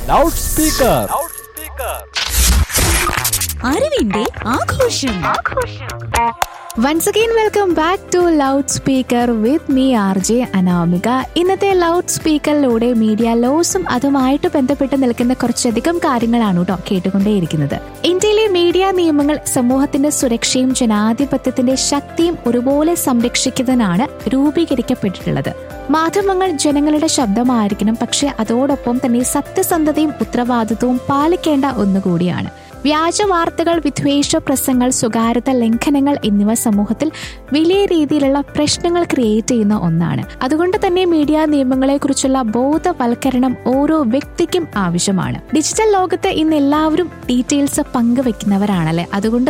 loud speaker അറിവിന്റെ ആഘോഷം once again welcome back to loud speaker with me R J Anamika ഇന്നത്തെ loud സ്പീക്കറിലൂടെ media ലോസും അതുമായിട്ട് ബന്ധപ്പെട്ട് നിൽക്കുന്ന കുറച്ചധികം കാര്യങ്ങളാണ് കേട്ടോ കേട്ടുകൊണ്ടേയിരിക്കുന്നത് ഇന്ത്യയിലെ മീഡിയ നിയമങ്ങൾ സമൂഹത്തിന്റെ സുരക്ഷയും ജനാധിപത്യത്തിന്റെ ശക്തിയും ഒരുപോലെ സംരക്ഷിക്കുന്നതിനാണ് രൂപീകരിക്കപ്പെട്ടിട്ടുള്ളത് മാധ്യമങ്ങൾ ജനങ്ങളുടെ ശബ്ദമായിരിക്കണം പക്ഷെ അതോടൊപ്പം തന്നെ സത്യസന്ധതയും ഉത്തരവാദിത്വവും പാലിക്കേണ്ട ഒന്നുകൂടിയാണ് വ്യാജ വാർത്തകൾ വിദ്വേഷ പ്രസംഗങ്ങൾ സ്വകാര്യത ലംഘനങ്ങൾ എന്നിവ സമൂഹത്തിൽ വലിയ രീതിയിലുള്ള പ്രശ്നങ്ങൾ ക്രിയേറ്റ് ചെയ്യുന്ന ഒന്നാണ് അതുകൊണ്ട് തന്നെ മീഡിയ നിയമങ്ങളെ കുറിച്ചുള്ള ബോധവൽക്കരണം ഓരോ വ്യക്തിക്കും ആവശ്യമാണ് ഡിജിറ്റൽ ലോകത്ത് ഇന്ന് എല്ലാവരും ഡീറ്റെയിൽസ് പങ്കുവെക്കുന്നവരാണല്ലേ അതുകൊണ്ട്